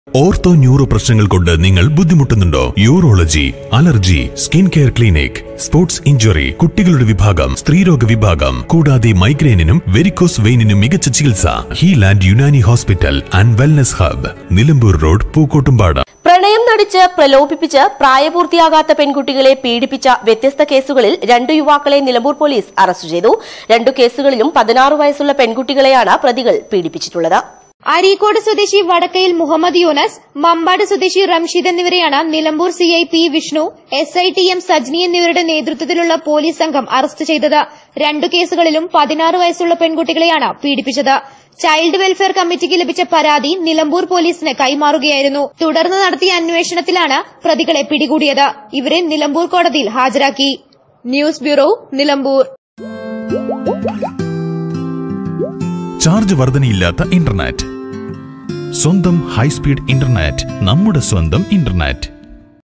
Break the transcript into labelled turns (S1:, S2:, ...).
S1: ortho neuro പ്രശ്നങ്ങൾ കൊണ്ട് നിങ്ങൾ ബുദ്ധിമുട്ടുന്നുണ്ടോ urology allergy skin care clinic sports injury കുട്ടികളുടെ വിഭാഗം സ്ത്രീരോഗ വിഭാഗം കൂടാതെ മൈഗ്രെയിനിനും വെരിക്കോസ് വെയിനിനും മികച്ച ചികിത്സ Healand Unani hospital and wellness hub Nilambur road Pookkottumpada
S2: പ്രണയം നടിച്ച് പ്രലോഭിപ്പിച്ച് പ്രായപൂർത്തിയാകാത്ത പെൺകുട്ടികളെ പീഡിപ്പിച്ച വ്യത്യസ്ത കേസുകളിൽ രണ്ടു യുവാക്കളെ നിലമ്പൂർ പോലീസ് അറസ്റ്റ് ചെയ്തു രണ്ടു കേസുകളിലും പതിനാറ് വയസ്സുള്ള പെൺകുട്ടികളെയാണ് പ്രതികൾ പീഡിപ്പിച്ചിട്ടുള്ളത്
S3: അരീക്കോട് സ്വദേശി വടക്കയിൽ മുഹമ്മദ് യൂനസ് മമ്പാട് സ്വദേശി റംഷീദ് എന്നിവരെയാണ് Nilambur CI P Vishnu S I T M Sajni എന്നിവരുടെ നേതൃത്വത്തിലുള്ള പോലീസ് സംഘം അറസ്റ്റ് ചെയ്തത് രണ്ടു കേസുകളിലും പതിനാറ് വയസ്സുള്ള പെൺകുട്ടികളെയാണ് പീഡിപ്പിച്ചത് ചൈൽഡ് വെൽഫെയർ കമ്മിറ്റിക്ക് ലഭിച്ച പരാതി നിലമ്പൂർ പോലീസിന് കൈമാറുകയായിരുന്നു തുടർന്ന് നടത്തിയ അന്വേഷണത്തിലാണ് പ്രതികളെ പിടികൂടിയത് ഇവരെ നിലമ്പൂർ കോടതിയിൽ ഹാജരാക്കി ന്യൂസ് ബ്യൂറോ നിലമ്പൂർ
S1: ചാർജ് വർധനയില്ലാത്ത ഇന്റർനെറ്റ് സ്വന്തം ഹൈസ്പീഡ് ഇന്റർനെറ്റ് നമ്മുടെ സ്വന്തം ഇന്റർനെറ്റ്